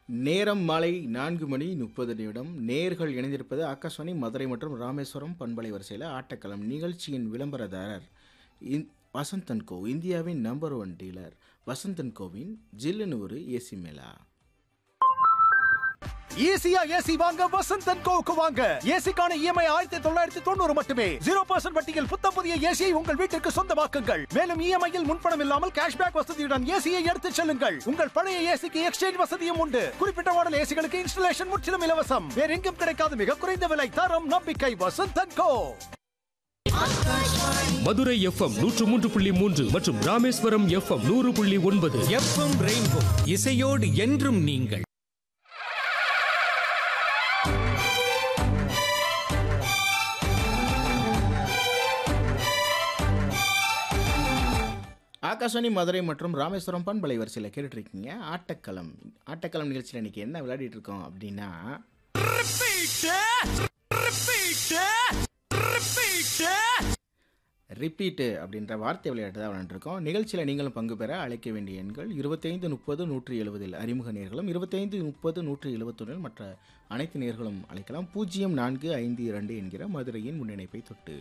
நேரம் மாலை நான்கு மணி முப்பது நிமிடம் நேர்கள் இணைந்திருப்பது ஆகாஷ்வாணி மதுரை மற்றும் ராமேஸ்வரம் பண்பலை வரிசையில் ஆட்டக்களம் நிகழ்ச்சியின் விளம்பரதாரர் இந் வசந்தன் கோ இந்தியாவின் நம்பர் ஒன் டீலர் வசந்தன் கோவின் ஜில்லுன்னு ஒரு ஏசி மேலா ஈஸியா ஏசி வாங்க வசந்தன் கோவுக்கு வாங்க ஏசிக்கான இஎம்ஐ ஆயிரத்தி தொள்ளாயிரத்தி தொண்ணூறு மட்டுமே ஜீரோ பர்சன்ட் வட்டியில் புத்தம் புதிய ஏசியை உங்கள் வீட்டிற்கு சொந்தமாக்குங்கள் மேலும் இஎம்ஐயில் முன்பணம் இல்லாமல் கேஷ்பேக் வசதியுடன் ஏசியை எடுத்துச் செல்லுங்கள் உங்கள் பழைய ஏசிக்கு எக்ஸ்சேஞ்ச் வசதியும் உண்டு குறிப்பிட்ட மாடல் ஏசிகளுக்கு இன்ஸ்டலேஷன் முற்றிலும் இலவசம் வேற எங்கும் கிடைக்காத மிக குறைந்த விலை தரம் நம்பிக்கை வசந்தன் கோ மதுரை எஃப்எம் நூற்று மூன்று புள்ளி மூன்று மற்றும் ராமேஸ்வரம் எஃப்எம் நூறு புள்ளி ஒன்பது எஃப்எம் ரெயின்போ இசையோடு என்றும் நீங்கள் ஆகாஷ்வாணி மதுரை மற்றும் ராமேஸ்வரம் பண்பலை வரிசையில் கேட்டுட்ருக்கீங்க ஆட்டக்களம் ஆட்டக்களம் நிகழ்ச்சியில் இன்னைக்கு என்ன விளையாடிட்டு இருக்கோம் அப்படின்னா ரிப்பீட்டு அப்படின்ற வார்த்தை விளையாட்டு தான் விளையாண்டுருக்கோம் நிகழ்ச்சியில் நீங்களும் பங்கு பெற அழைக்க வேண்டிய எண்கள் இருபத்தைந்து முப்பது நூற்றி எழுபதில் அறிமுக நேர்களும் இருபத்தைந்து முப்பது நூற்றி எழுபத்தொன்னில் மற்ற அனைத்து நேர்களும் அழைக்கலாம் பூஜ்ஜியம் நான்கு ஐந்து இரண்டு என்கிற மதுரையின் முன்னிணைப்பை தொட்டு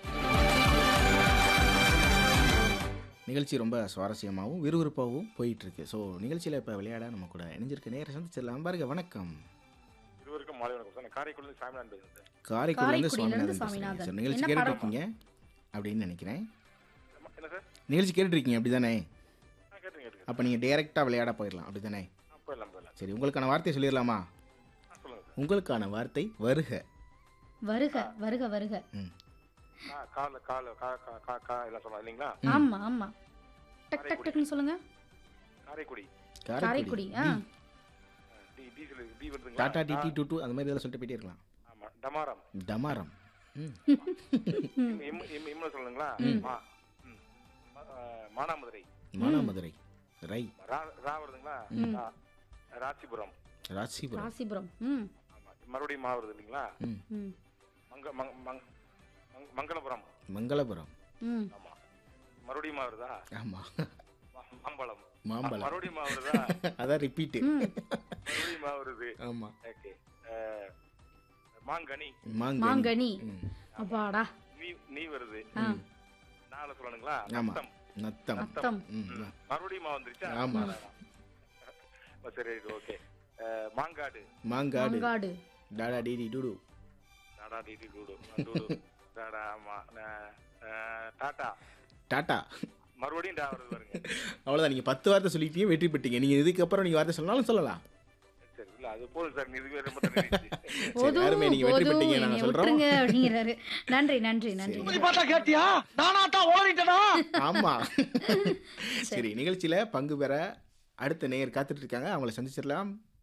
நிகழ்ச்சி ரொம்ப சுவாரஸ்யமாகவும் விறுவிறுப்பாகவும் போயிட்டு இருக்கு ஸோ நிகழ்ச்சியில் இப்போ விளையாட நம்ம கூட இணைஞ்சிருக்க நேரம் சந்திச்சிடலாம் பாருங்க வணக்கம் இருவருக்கும் மாலை வணக்கம் சார் நான் காரைக்குடியிலிருந்து சாமிநாதன் பேசுறேன் சார் காரைக்குடிலேருந்து காரைக்குடியிலேருந்து சுவாமிநாதன் பேசுறேன் சார் சுவாமிநாதன். நிகழ்ச்சி என்ன கேட்டுட்டு படம்? இருக்கீங்க அப்படின்னு நினைக்கிறேன் அம்மா, என்ன சார் நிகழ்ச்சி கேட்டுட்டு இருக்கீங்க அப்படி தானே ஆ கேட்டுங்க கேட்டுங்க அப்போ நீங்கள் டைரெக்டாக விளையாட போயிடலாம் அப்படி தானே ஆ போயிடலாம் போயிடலாம் சரி உங்களுக்கான வார்த்தை சொல்லிடலாமா ஆ சொல்லுங்க சார் உங்களுக்கான வார்த்தை வருக வருக வருக வருக ம் ஆ கால கால கா கா கா கா எல்லாம் சொல்லலாம் இல்லைங்களா ஆமா ஆமா டக் டக் டக்னு சொல்லுங்க காரைக்குடி காரைக்குடி ஆ டி. டி டி சொல்லு டி வருதுங்களா டாடா டிடி டூ டூ அந்த மாதிரி இதெல்லாம் சொல்லிட்டு போயிட்டே இருக்கலாம் ஆமா டமாரம் டமாரம் ம் இம் இம் இம் இம்ல சொல்லுங்களா மா ம். ம- ஆ, மானாமதுரை மானாமதுரை ரை ரா ரா வருதுங்களா ரா. ராசிபுரம் ராசிபுரம் ராசிபுரம் ம் ஆமா மறுபடியும் மா வருது இல்லைங்களா ம் ம் மங்க மங் மங் மங்- மங்களபுரம் மங்களபுரம் ம் ஆமா மறுபடியும் மா வருதா ஆமாம் மா- மாம்பழம் மாம்பழம் மறுபடியும் மா வருதா அதான் ரிப்பீட்டு ம் மறுபடியும் மா வருது ஆமாம் ஓகே மாங்கனி மாங்கனி மாங்கனி ம் அப்பாடா நீ நீ வருது ஆ நாளை சொல்லணுங்களா ஆமா. நத்தம். நத்தம் அத்தம் ம் ம். மறுபடியும் மா வந்துருச்சா ஆமா. ஓ, சரி ஓகே மாங்காடு மாங்காடு மாங்காடு டாடா டிடி டூடு டாடா டிடி டூடு டூடு டாடா ஆமா ந- அஹ், டாடா டாட்டா மறுபடியும் டா வருது பாருங்க அவ்வளோதான் நீங்கள் பத்து வார்த்தை சொல்லிட்டீங்க வெற்றி பெற்றீங்க நீங்கள் இதுக்கப்புறம் நீங்கள் வார்த்தை சொன்னாலும் சொல்லலாம் சரி இல்ல அது போதும் சார் இதுவே ரொம்ப தண்ணி போதும் யாருமே நீங்க வெற்றி போதும் பெற்றீங்க, நாங்க என்னை சொல்றோம். விட்டுருங்க அப்படிங்கிறாரு நன்றி நன்றி நன்றி பார்த்தா கேட்டியா நானாட்டா ஓடிட்டனா ஆமாம் சரி நிகழ்ச்சியில் பங்கு பெற அடுத்த நேயர் காத்துட்டு இருக்காங்க அவங்கள சந்திச்சிடலாம்